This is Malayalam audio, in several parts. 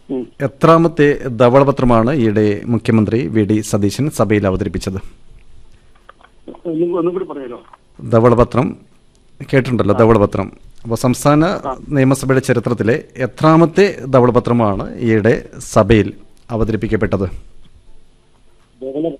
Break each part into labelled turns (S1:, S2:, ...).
S1: ഉം.
S2: എത്രാമത്തെ ധവളപത്രമാണ് ഈയിടെ മുഖ്യമന്ത്രി വി ഡി സതീശൻ സഭയിൽ അവതരിപ്പിച്ചത്
S1: ഒന്നും ഒന്നും കൂടി പറയാലോ
S2: ധവളപത്രം കേട്ടിട്ടുണ്ടല്ലോ ധവളപത്രം അപ്പോൾ സംസ്ഥാന നിയമസഭയുടെ ചരിത്രത്തിലെ എത്രാമത്തെ ധവളപത്രമാണ് ഈയിടെ സഭയിൽ അവതരിപ്പിക്കപ്പെട്ടത്
S1: ധവള-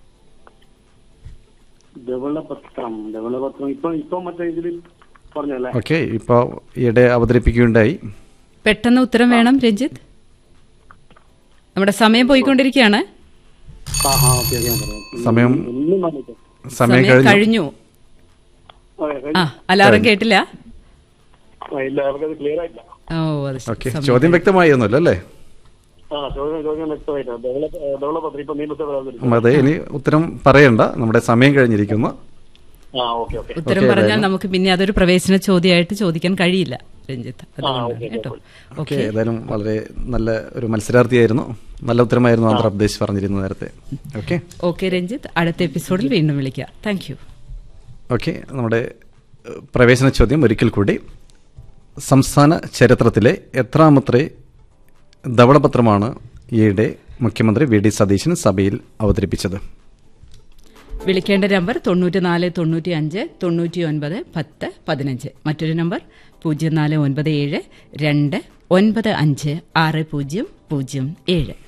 S1: ധവളപത്രം ധവളപത്രം ഇപ്പൊ ഇപ്പൊ മറ്റേ ഇതിൽ പറഞ്ഞല്ലേ
S2: ഓക്കെ ഇപ്പോൾ ഈയിടെ അവതരിപ്പിക്കുകയുണ്ടായി
S3: പെട്ടെന്ന് ഉത്തരം വേണം രഞ്ജിത്ത് നമ്മുടെ സമയം പോയിക്കൊണ്ടിരിക്കുകയാണ്
S1: ആ ആ ഓക്കെ ഓക്കെ ഞാൻ പറയാം
S2: സമയം
S1: ഒന്നും നമുക്ക്
S2: സമയം
S3: സമയം
S2: കഴിഞ്ഞു
S3: കഴിഞ്ഞു
S1: അതെ
S3: ആ അലാറം കേട്ടില്ല
S1: ആ, ഇല്ല അവർക്കത് ക്ലിയർ ആയില്ല
S3: ഓ അത് ശരി.
S2: ഓക്കെ
S3: സമയം
S2: ചോദ്യം വ്യക്തമായിരുന്നല്ലോ അല്ലേ
S1: ആ ചോദ്യം ചോദ്യം വ്യക്തമായില്ല ധവള ധവളപത്രം ഇപ്പൊ നിയമസഭ അവതരിപ്പിച്ചു.
S2: അതെ ഇനി ഉത്തരം പറയണ്ട നമ്മുടെ സമയം കഴിഞ്ഞിരിക്കുന്നു
S1: ആ ഓക്കെ ഓക്കെ
S3: ഉത്തരം
S2: ഓക്കേ,
S3: പറഞ്ഞാൽ
S2: ഏതായാലും.
S3: നമുക്ക് പിന്നെ അതൊരു പ്രവേശന ചോദ്യമായിട്ട് ചോദിക്കാൻ കഴിയില്ല രഞ്ജിത്ത്
S1: ആ,
S3: അതുകൊണ്ടാണ്
S1: ഓക്കേ,
S3: കേട്ടോ
S2: ഓക്കെ
S3: ഓക്കെ
S2: ഏതായാലും വളരെ നല്ല ഒരു മത്സരാർത്ഥിയായിരുന്നു നല്ല ഉത്തരമായിരുന്നു ആന്ധ്രാപ്രദേശ് പറഞ്ഞിരുന്നു നേരത്തെ ഓക്കെ
S3: ഓക്കെ രഞ്ജിത്ത് അടുത്ത എപ്പിസോഡിൽ വീണ്ടും വിളിക്കാം താങ്ക് യു
S2: ഓക്കെ നമ്മുടെ ഏഹ്, പ്രവേശന ചോദ്യം ഒരിക്കൽ കൂടി സംസ്ഥാന ചരിത്രത്തിലെ എത്രാമത്തെ ധവളപത്രമാണ് ഈയിടെ മുഖ്യമന്ത്രി വി ഡി സതീശൻ സഭയിൽ അവതരിപ്പിച്ചത്
S3: വിളിക്കേണ്ട നമ്പർ തൊണ്ണൂറ്റി നാല് തൊണ്ണൂറ്റി അഞ്ച് തൊണ്ണൂറ്റി ഒൻപത് പത്ത് പതിനഞ്ച് മറ്റൊരു നമ്പർ പൂജ്യം നാല് ഒൻപത് ഏഴ് രണ്ട് ഒൻപത് അഞ്ച് ആറ് പൂജ്യം പൂജ്യം ഏഴ്